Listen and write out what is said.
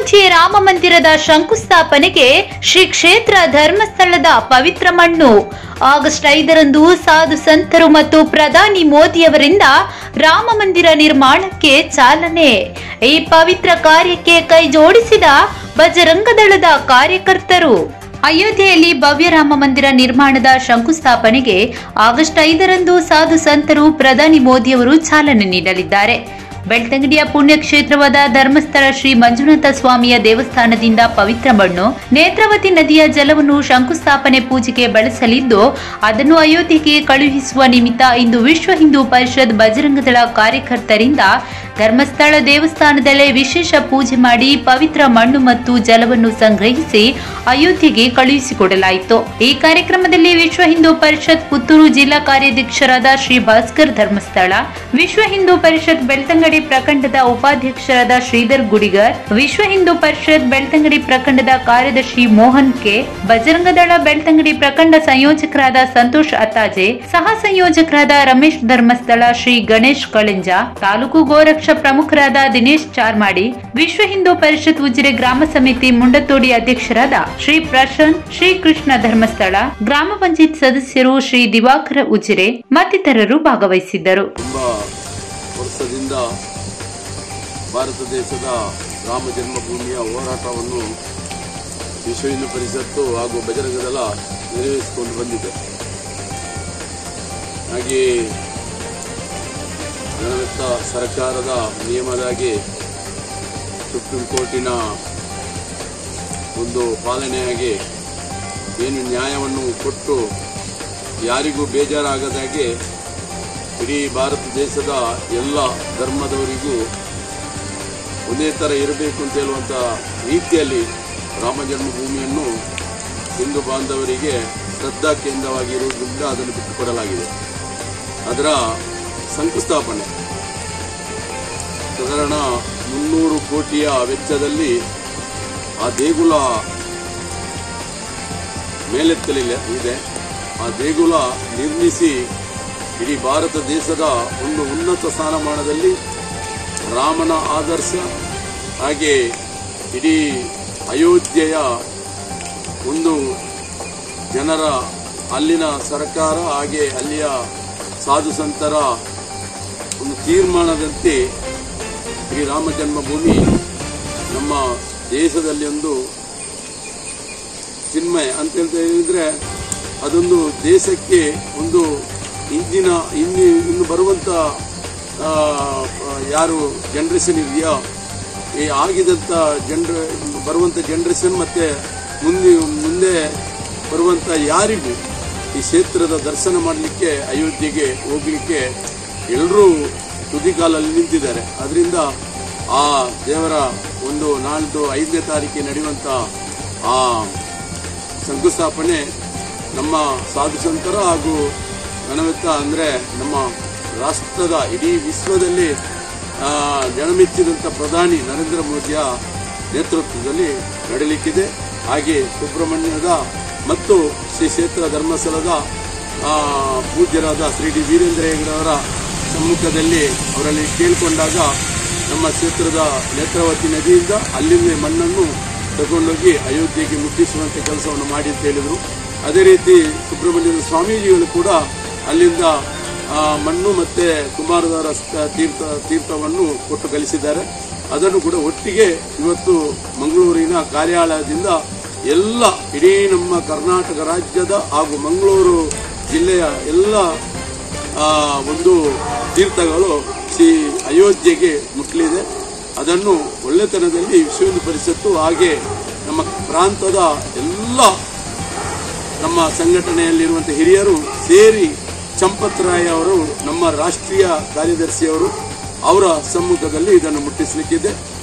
ಅಯೋಧ್ಯೆ ರಾಮ ಮಂದಿರದ ಶಂಕುಸ್ಥಾಪನೆಗೆ ಶ್ರೀ ಕ್ಷೇತ್ರ ಧರ್ಮಸ್ಥಳದ ಪವಿತ್ರ ಮಣ್ಣು ಆಗಸ್ಟ್ ಐದರಂದು ಸಾಧು ಸಂತರು ಮತ್ತು ಪ್ರಧಾನಿ ಮೋದಿಯವರಿಂದ ರಾಮ ಮಂದಿರ ನಿರ್ಮಾಣಕ್ಕೆ ಚಾಲನೆ ಈ ಪವಿತ್ರ ಕಾರ್ಯಕ್ಕೆ ಕೈ ಜೋಡಿಸಿದ ಬಜರಂಗದಳದ ಕಾರ್ಯಕರ್ತರು ಅಯೋಧ್ಯೆಯಲ್ಲಿ ಭವ್ಯ ರಾಮ ಮಂದಿರ ನಿರ್ಮಾಣದ ಶಂಕುಸ್ಥಾಪನೆಗೆ ಆಗಸ್ಟ್ ಐದರಂದು ಸಾಧು ಸಂತರು ಪ್ರಧಾನಿ ಮೋದಿಯವರು ಚಾಲನೆ ನೀಡಲಿದ್ದಾರೆ ಬೆಳ್ತಂಗಡಿಯ ಪುಣ್ಯಕ್ಷೇತ್ರವಾದ ಧರ್ಮಸ್ಥಳ ಶ್ರೀ ಮಂಜುನಾಥ ಸ್ವಾಮಿಯ ದೇವಸ್ಥಾನದಿಂದ ಪವಿತ್ರ ಮಣ್ಣು ನೇತ್ರಾವತಿ ನದಿಯ ಜಲವನ್ನು ಶಂಕುಸ್ಥಾಪನೆ ಪೂಜೆಗೆ ಬಳಸಲಿದ್ದು ಅದನ್ನು ಅಯೋಧ್ಯೆಗೆ ಕಳುಹಿಸುವ ನಿಮಿತ್ತ ಇಂದು ವಿಶ್ವ ಹಿಂದೂ ಪರಿಷತ್ ಬಜರಂಗದಳ ಕಾರ್ಯಕರ್ತರಿಂದ ಧರ್ಮಸ್ಥಳ ದೇವಸ್ಥಾನದಲ್ಲೇ ವಿಶೇಷ ಪೂಜೆ ಮಾಡಿ ಪವಿತ್ರ ಮಣ್ಣು ಮತ್ತು ಜಲವನ್ನು ಸಂಗ್ರಹಿಸಿ ಅಯೋಧ್ಯೆಗೆ ಕಳುಹಿಸಿಕೊಡಲಾಯಿತು ಈ ಕಾರ್ಯಕ್ರಮದಲ್ಲಿ ವಿಶ್ವ ಹಿಂದೂ ಪರಿಷತ್ ಪುತ್ತೂರು ಜಿಲ್ಲಾ ಕಾರ್ಯಾಧ್ಯಕ್ಷರಾದ ಶ್ರೀ ಭಾಸ್ಕರ್ ಧರ್ಮಸ್ಥಳ ವಿಶ್ವ ಹಿಂದೂ ಪರಿಷತ್ ಬೆಳ್ತಂಗಡಿ ಪ್ರಖಂಡದ ಉಪಾಧ್ಯಕ್ಷರಾದ ಶ್ರೀಧರ್ ಗುಡಿಗರ್ ವಿಶ್ವ ಹಿಂದೂ ಪರಿಷತ್ ಬೆಳ್ತಂಗಡಿ ಪ್ರಖಂಡದ ಕಾರ್ಯದರ್ಶಿ ಮೋಹನ್ ಕೆ ಬಜರಂಗದಳ ಬೆಳ್ತಂಗಡಿ ಪ್ರಖಂಡ ಸಂಯೋಜಕರಾದ ಸಂತೋಷ್ ಅತ್ತಾಜೆ ಸಹ ಸಂಯೋಜಕರಾದ ರಮೇಶ್ ಧರ್ಮಸ್ಥಳ ಶ್ರೀ ಗಣೇಶ್ ಕಳಿಂಜ ತಾಲೂಕು ಗೋರಕ್ಷ ಪ್ರಮುಖರಾದ ದಿನೇಶ್ ಚಾರ್ಮಾಡಿ ವಿಶ್ವ ಹಿಂದೂ ಪರಿಷತ್ ಉಜಿರೆ ಗ್ರಾಮ ಸಮಿತಿ ಮುಂಡತೋಡಿ ಅಧ್ಯಕ್ಷರಾದ ಶ್ರೀ ಪ್ರಶಾಂತ್ ಶ್ರೀ ಕೃಷ್ಣ ಧರ್ಮಸ್ಥಳ ಗ್ರಾಮ ಪಂಚಾಯತ್ ಸದಸ್ಯರು ಶ್ರೀ ದಿವಾಕರ ಉಜಿರೆ ಮತ್ತಿತರರು ಭಾಗವಹಿಸಿದ್ದರು ತುಂಬ ವರ್ಷದಿಂದ ಭಾರತ ದೇಶದ ರಾಮ ಜನ್ಮಭೂಮಿಯ ಹೋರಾಟವನ್ನು ವಿಶ್ವ ಹಿಂದೂ ಪರಿಷತ್ತು ಹಾಗೂ ಬಜರಂಗದಳ ನಿರ್ವಹಿಸಿಕೊಂಡು ಬಂದಿದೆ ಹಾಗೆಯೇ ಜನವೆತ್ತ ಸರ್ಕಾರದ ನಿಯಮದಾಗಿ ಸುಪ್ರೀಂ ಕೋರ್ಟಿನ ಒಂದು ಪಾಲನೆಯಾಗಿ ಏನು ನ್ಯಾಯವನ್ನು ಕೊಟ್ಟು ಯಾರಿಗೂ ಬೇಜಾರಾಗದಾಗೆ ಇಡೀ ಭಾರತ ದೇಶದ ಎಲ್ಲ ಧರ್ಮದವರಿಗೂ ಒಂದೇ ಥರ ಇರಬೇಕು ಅಂತ ಹೇಳುವಂಥ ರೀತಿಯಲ್ಲಿ ರಾಮ ಜನ್ಮಭೂಮಿಯನ್ನು ಹಿಂದೂ ಬಾಂಧವರಿಗೆ ಶ್ರದ್ಧಾ ಕೇಂದ್ರವಾಗಿರುವುದರಿಂದ ಅದನ್ನು ಬಿಟ್ಟುಕೊಡಲಾಗಿದೆ ಅದರ ಶಂಕುಸ್ಥಾಪನೆ ಸಾಧಾರಣ ಮುನ್ನೂರು ಕೋಟಿಯ ವೆಚ್ಚದಲ್ಲಿ ಆ ದೇಗುಲ ಮೇಲೆತ್ತಲಿಲ್ಲ ಇದೆ ಆ ದೇಗುಲ ನಿರ್ಮಿಸಿ ಇಡೀ ಭಾರತ ದೇಶದ ಒಂದು ಉನ್ನತ ಸ್ಥಾನಮಾನದಲ್ಲಿ ರಾಮನ ಆದರ್ಶ ಹಾಗೆ ಇಡೀ ಅಯೋಧ್ಯೆಯ ಒಂದು ಜನರ ಅಲ್ಲಿನ ಸರ್ಕಾರ ಹಾಗೆ ಅಲ್ಲಿಯ ಸಾಧು ಸಂತರ ಒಂದು ತೀರ್ಮಾನದಂತೆ ಶ್ರೀರಾಮ ಜನ್ಮಭೂಮಿ ನಮ್ಮ ದೇಶದಲ್ಲಿ ಒಂದು ಚಿನ್ಮಯ ಅಂತ ಹೇಳ್ತಾ ಹೇಳಿದ್ರೆ ಅದೊಂದು ದೇಶಕ್ಕೆ ಒಂದು ಇಂದಿನ ಇನ್ನು ಇನ್ನು ಬರುವಂತ ಆ, ಯಾರು ಜನರೇಷನ್ ಇದೆಯೋ ಈ ಆಗಿದಂತ ಜನರ ಬರುವಂತ ಜನರೇಷನ್ ಮತ್ತೆ ಮುಂದೆ ಮುಂದೆ ಬರುವಂತ ಯಾರಿಗೂ ಈ ಕ್ಷೇತ್ರದ ದರ್ಶನ ಮಾಡಲಿಕ್ಕೆ ಅಯೋಧ್ಯೆಗೆ ಹೋಗ್ಲಿಕ್ಕೆ ಎಲ್ಲರೂ ತುದಿಗಾಲಲ್ಲಿ ನಿಂತಿದ್ದಾರೆ ಅದರಿಂದ ಆ ದೇವರ ಒಂದು ನಾಳ್ದು ಐದನೇ ತಾರೀಕಿಗೆ ನಡೆಯುವಂತ ಆ ಶಂಕುಸ್ಥಾಪನೆ ನಮ್ಮ ಸಾಧು ಸಂತರ ಹಾಗೂ ಗಣವೆತ್ತ ಅಂದರೆ ನಮ್ಮ ರಾಷ್ಟ್ರದ ಇಡೀ ವಿಶ್ವದಲ್ಲಿ ಆ, ಜನಮೆಚ್ಚಿದಂಥ ಪ್ರಧಾನಿ ನರೇಂದ್ರ ಮೋದಿಯ ನೇತೃತ್ವದಲ್ಲಿ ನಡೆಯಲಿಕ್ಕಿದೆ ಹಾಗೆ ಸುಬ್ರಹ್ಮಣ್ಯದ ಮತ್ತು ಶ್ರೀ ಕ್ಷೇತ್ರ ಧರ್ಮಸ್ಥಳದ ಆ, ಪೂಜ್ಯರಾದ ಶ್ರೀ ಡಿ ವೀರೇಂದ್ರ ಹೆಗಡೆಯವರ ಸಮ್ಮುಖದಲ್ಲಿ ಅವರಲ್ಲಿ ಕೇಳಿಕೊಂಡಾಗ ನಮ್ಮ ಕ್ಷೇತ್ರದ ನೇತ್ರಾವತಿ ನದಿಯಿಂದ ಅಲ್ಲಿಂದ ಮಣ್ಣನ್ನು ತಗೊಂಡೋಗಿ ಅಯೋಧ್ಯೆಗೆ ಮುಟ್ಟಿಸುವಂತ ಕೆಲಸವನ್ನು ಮಾಡಿ ಅಂತ ಹೇಳಿದರು ಅದೇ ರೀತಿ ಸುಬ್ರಹ್ಮಣ್ಯದ ಸ್ವಾಮೀಜಿಗಳು ಕೂಡ ಅಲ್ಲಿಂದ ಆ, ಮಣ್ಣು ಮತ್ತೆ ಕುಮಾರಧಾರ ಸ- ತೀರ್ಥ ತೀರ್ಥವನ್ನು ಕೊಟ್ಟು ಕಲಿಸಿದ್ದಾರೆ ಅದನ್ನು ಕೂಡ ಒಟ್ಟಿಗೆ ಇವತ್ತು ಮಂಗಳೂರಿನ ಕಾರ್ಯಾಲಯದಿಂದ ಎಲ್ಲ ಇಡೀ ನಮ್ಮ ಕರ್ನಾಟಕ ರಾಜ್ಯದ ಹಾಗೂ ಮಂಗಳೂರು ಜಿಲ್ಲೆಯ ಎಲ್ಲ ಆ, ಒಂದು ತೀರ್ಥಗಳು ಶ್ರೀ ಅಯೋಧ್ಯೆಗೆ ಮುಟ್ಲಿದೆ ಅದನ್ನು ಒಳ್ಳೆತನದಲ್ಲಿ ವಿಶ್ವ ಹಿಂದೂ ಪರಿಷತ್ತು ಹಾಗೆ ನಮ್ಮ ಪ್ರಾಂತದ ಎಲ್ಲ ನಮ್ಮ ಸಂಘಟನೆಯಲ್ಲಿರುವಂಥ ಹಿರಿಯರು ಸೇರಿ ಚಂಪತ್ ರಾಯ್ ಅವರು ನಮ್ಮ ರಾಷ್ಟ್ರೀಯ ಕಾರ್ಯದರ್ಶಿಯವರು ಅವರ ಸಮ್ಮುಖದಲ್ಲಿ ಇದನ್ನು ಮುಟ್ಟಿಸಲಿಕ್ಕಿದೆ